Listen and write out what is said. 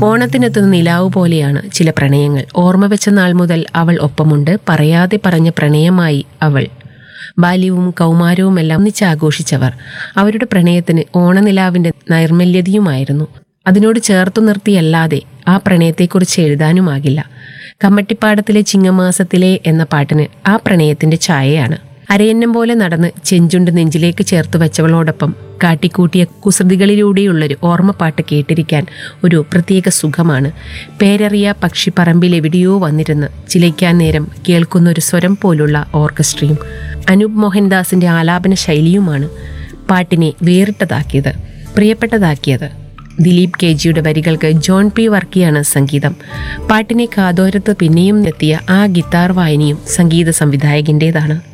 ഓണത്തിനെത്തുന്ന നിലാവ് പോലെയാണ് ചില പ്രണയങ്ങൾ ഓർമ്മ വെച്ച നാൾ മുതൽ അവൾ ഒപ്പമുണ്ട് പറയാതെ പറഞ്ഞ പ്രണയമായി അവൾ ബാല്യവും കൗമാരവുമെല്ലാം ഒന്നിച്ച് ആഘോഷിച്ചവർ അവരുടെ പ്രണയത്തിന് ഓണനിലാവിന്റെ നൈർമല്യതയുമായിരുന്നു അതിനോട് ചേർത്തു നിർത്തിയല്ലാതെ ആ പ്രണയത്തെക്കുറിച്ച് എഴുതാനുമാകില്ല കമ്മട്ടിപ്പാടത്തിലെ ചിങ്ങമാസത്തിലെ എന്ന പാട്ടിന് ആ പ്രണയത്തിന്റെ ഛായയാണ് അരയന്നം പോലെ നടന്ന് ചെഞ്ചുണ്ട് നെഞ്ചിലേക്ക് ചേർത്ത് വെച്ചവളോടൊപ്പം കാട്ടിക്കൂട്ടിയ കുസൃതികളിലൂടെയുള്ളൊരു ഓർമ്മപ്പാട്ട് കേട്ടിരിക്കാൻ ഒരു പ്രത്യേക സുഖമാണ് പേരറിയ പക്ഷിപ്പറമ്പിൽ എവിടെയോ വന്നിരുന്ന് ചിലയ്ക്കാൻ നേരം കേൾക്കുന്ന ഒരു സ്വരം പോലുള്ള ഓർക്കസ്ട്രയും അനൂപ് മോഹൻദാസിന്റെ ആലാപന ശൈലിയുമാണ് പാട്ടിനെ വേറിട്ടതാക്കിയത് പ്രിയപ്പെട്ടതാക്കിയത് ദിലീപ് കെ ജിയുടെ വരികൾക്ക് ജോൺ പി വർക്കിയാണ് സംഗീതം പാട്ടിനെ കാതോരത്ത് പിന്നെയും എത്തിയ ആ ഗിത്താർ വായനയും സംഗീത സംവിധായകൻ്റേതാണ്